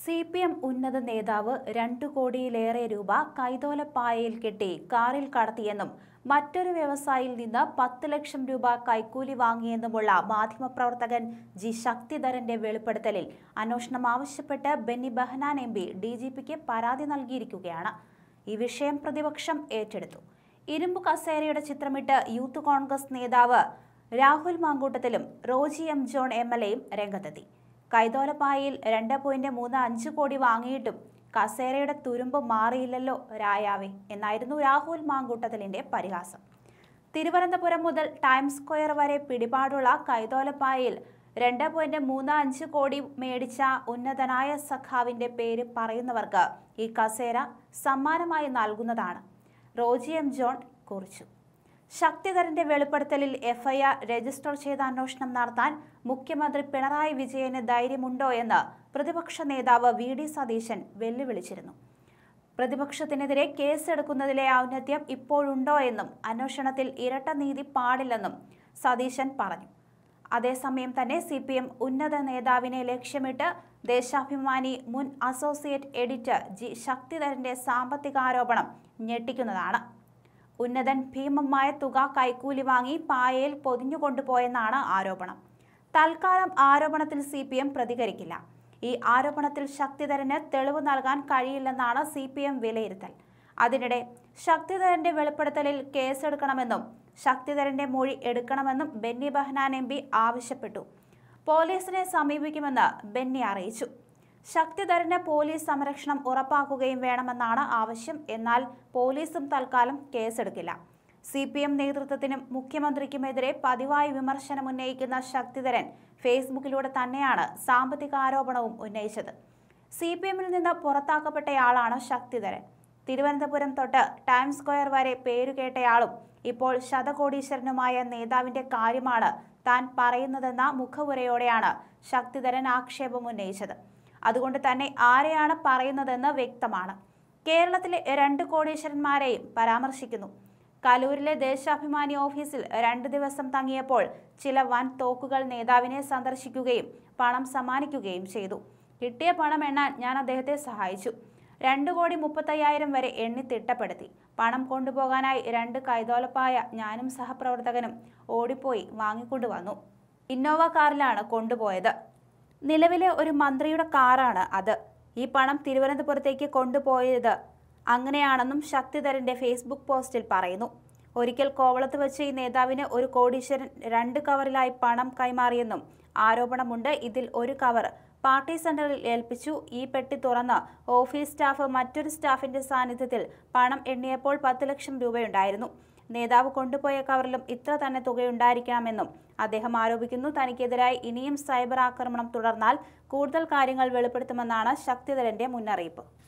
C P M ഉന്നത നേതാവ് രണ്ടു കോടിയിലേറെ രൂപ കൈതോലപ്പായയിൽ കെട്ടി കാറിൽ കടത്തിയെന്നും മറ്റൊരു വ്യവസായിയിൽ നിന്ന് പത്ത് ലക്ഷം രൂപ കൈക്കൂലി വാങ്ങിയെന്നുമുള്ള മാധ്യമപ്രവർത്തകൻ ജി ശക്തിധരന്റെ വെളിപ്പെടുത്തലിൽ അന്വേഷണം ആവശ്യപ്പെട്ട് Benny Behanan M P D G പിക്ക് പരാതി നൽകിയിരിക്കുകയാണ് ഈ വിഷയം പ്രതിപക്ഷം ഏറ്റെടുത്തു ഇരുമ്പു കസേരയുടെ ചിത്രമിട്ട് യൂത്ത് കോൺഗ്രസ് നേതാവ് രാഹുൽ മാങ്കൂട്ടത്തിലും Roji M John M L എയും രംഗത്തെത്തി കൈതോലപ്പായയിൽ രണ്ട് പോയിന്റ് മൂന്ന് അഞ്ച് കോടി വാങ്ങിയിട്ടും കസേരയുടെ തുരുമ്പ് മാറിയില്ലല്ലോ രായാവേ എന്നായിരുന്നു രാഹുൽ മാങ്കൂട്ടത്തിലിന്റെ പരിഹാസം തിരുവനന്തപുരം മുതൽ ടൈംസ് സ്ക്വയർ വരെ പിടിപാടുള്ള കൈതോലപ്പായയിൽ രണ്ട് പോയിന്റ് മൂന്ന് അഞ്ച് കോടി മേടിച്ച ഉന്നതനായ സഖാവിന്റെ പേര് പറയുന്നവർക്ക് ഈ കസേര സമ്മാനമായി നൽകുന്നതാണ് റോജി എം ജോൺ കുറിച്ചു ശക്തിധരന്റെ വെളിപ്പെടുത്തലിൽ എഫ്ഐആർ രജിസ്റ്റർ ചെയ്ത അന്വേഷണം നടത്താൻ മുഖ്യമന്ത്രി പിണറായി വിജയന് ധൈര്യമുണ്ടോ എന്ന് പ്രതിപക്ഷ നേതാവ് വി ഡി സതീശൻ വെല്ലുവിളിച്ചിരുന്നു പ്രതിപക്ഷത്തിനെതിരെ കേസെടുക്കുന്നതിലെ ഔന്നത്യം ഇപ്പോഴുണ്ടോ എന്നും അന്വേഷണത്തിൽ ഇരട്ട നീതി പാടില്ലെന്നും സതീശൻ പറഞ്ഞു അതേസമയം തന്നെ സി പി എം ഉന്നത നേതാവിനെ ലക്ഷ്യമിട്ട് ദേശാഭിമാനി മുൻ അസോസിയേറ്റ് എഡിറ്റർ ജി ശക്തിധരന്റെ സാമ്പത്തികാരോപണം ഞെട്ടിക്കുന്നതാണ് ഉന്നതൻ ഭീമമായ തുക കൈക്കൂലി വാങ്ങി പായയിൽ പൊതിഞ്ഞുകൊണ്ടുപോയെന്നാണ് ആരോപണം തൽക്കാലം ആരോപണത്തിൽ സി പി എം പ്രതികരിക്കില്ല ഈ ആരോപണത്തിൽ ശക്തിധരന് തെളിവ് നൽകാൻ കഴിയില്ലെന്നാണ് സി പി എം വിലയിരുത്തൽ അതിനിടെ ശക്തിധരന്റെ വെളിപ്പെടുത്തലിൽ കേസെടുക്കണമെന്നും ശക്തിധരന്റെ മൊഴി എടുക്കണമെന്നും ബെന്നി ബെഹനാൻ എം പി ആവശ്യപ്പെട്ടു പോലീസിനെ സമീപിക്കുമെന്ന് ബെന്നി അറിയിച്ചു ശക്തിധരന് പോലീസ് സംരക്ഷണം ഉറപ്പാക്കുകയും വേണമെന്നാണ് ആവശ്യം എന്നാൽ പോലീസും തൽക്കാലം കേസെടുക്കില്ല സി പി എം നേതൃത്വത്തിനും മുഖ്യമന്ത്രിക്കുമെതിരെ പതിവായി വിമർശനം ഉന്നയിക്കുന്ന ശക്തിധരൻ ഫേസ്ബുക്കിലൂടെ തന്നെയാണ് സാമ്പത്തിക ആരോപണവും ഉന്നയിച്ചത് സി പി എമ്മിൽ നിന്ന് പുറത്താക്കപ്പെട്ടയാളാണ് ശക്തിധരൻ തിരുവനന്തപുരം തൊട്ട് ടൈംസ് സ്ക്വയർ വരെ പേരുകേട്ടയാളും ഇപ്പോൾ ശതകോടീശ്വരനുമായ നേതാവിന്റെ കാര്യമാണ് താൻ പറയുന്നതെന്ന മുഖവുരയോടെയാണ് ശക്തിധരൻ ആക്ഷേപം ഉന്നയിച്ചത് അതുകൊണ്ട് തന്നെ ആരെയാണ് പറയുന്നതെന്ന് വ്യക്തമാണ് കേരളത്തിലെ രണ്ട് കോടീശ്വരന്മാരെയും പരാമർശിക്കുന്നു കലൂരിലെ ദേശാഭിമാനി ഓഫീസിൽ രണ്ട് ദിവസം തങ്ങിയപ്പോൾ ചില വൻ തോക്കുകൾ നേതാവിനെ സന്ദർശിക്കുകയും പണം സമ്മാനിക്കുകയും ചെയ്തു കിട്ടിയ പണം എണ്ണാൻ ഞാൻ അദ്ദേഹത്തെ സഹായിച്ചു രണ്ട് കോടി മുപ്പത്തയ്യായിരം വരെ എണ്ണി തിട്ടപ്പെടുത്തി പണം കൊണ്ടുപോകാനായി രണ്ട് കൈതോലപ്പായ ഞാനും സഹപ്രവർത്തകനും ഓടിപ്പോയി വാങ്ങിക്കൊണ്ടുവന്നു ഇന്നോവ കാറിലാണ് കൊണ്ടുപോയത് നിലവിലെ ഒരു മന്ത്രിയുടെ കാറാണ് അത് ഈ പണം തിരുവനന്തപുരത്തേക്ക് കൊണ്ടുപോയത് അങ്ങനെയാണെന്നും ശക്തിധരന്റെ ഫേസ്ബുക്ക് പോസ്റ്റിൽ പറയുന്നു ഒരിക്കൽ കോവളത്ത് വെച്ച് ഈ നേതാവിന് ഒരു കോടീശ്വരൻ രണ്ട് കവറിലായി പണം കൈമാറിയെന്നും ആരോപണമുണ്ട് ഇതിൽ ഒരു കവർ പാർട്ടി സെന്ററിൽ ഏൽപ്പിച്ചു ഈ പെട്ടി തുറന്ന് ഓഫീസ് സ്റ്റാഫ് മറ്റൊരു സ്റ്റാഫിന്റെ സാന്നിധ്യത്തിൽ പണം എണ്ണിയപ്പോൾ പത്ത് ലക്ഷം രൂപയുണ്ടായിരുന്നു നേതാവ് കൊണ്ടുപോയ കവറിലും ഇത്ര തന്നെ തുകയുണ്ടായിരിക്കണമെന്നും അദ്ദേഹം ആരോപിക്കുന്നു തനിക്കെതിരായി ഇനിയും സൈബർ ആക്രമണം തുടർന്നാൽ കൂടുതൽ കാര്യങ്ങൾ വെളിപ്പെടുത്തുമെന്നാണ് ശക്തിധരന്റെ മുന്നറിയിപ്പ്